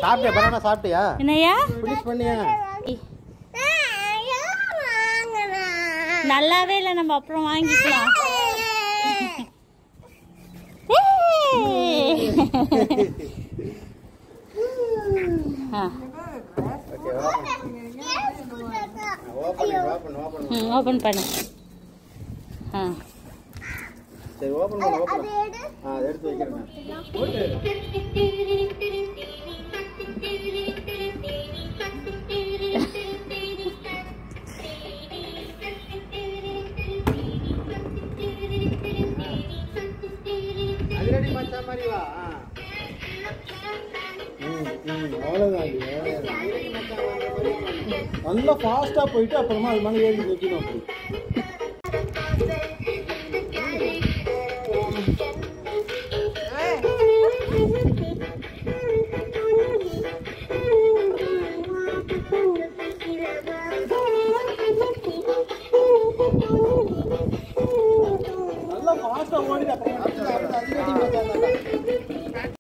சாப்பிட்டியா பனானா சாப்பிட்டியா என்னையா ஃபினிஷ் பண்ணியா நல்லாவே இல்லை நம்ம அப்புறம் வாங்கிக்கலாம் ஆ okay open open open hmm open பண்ணு ஆ சரி ஓப்பன் பண்ணு ஓப்பன் ஆ அதை எடுத்து வைக்கிறேன் அது ரெடி மச்சான் மாதிரி வா ஆ. ம், ம், அவ்வளவுதான் இது. நல்லா ஃபாஸ்டா போயிட்டு அப்புறமா அது மேலே ஏறி நிற்கணும் அப்படி நல்லா ஃபாஸ்டா ஓடி அப்புறம் அது ரெடி மச்சான் தான்டா.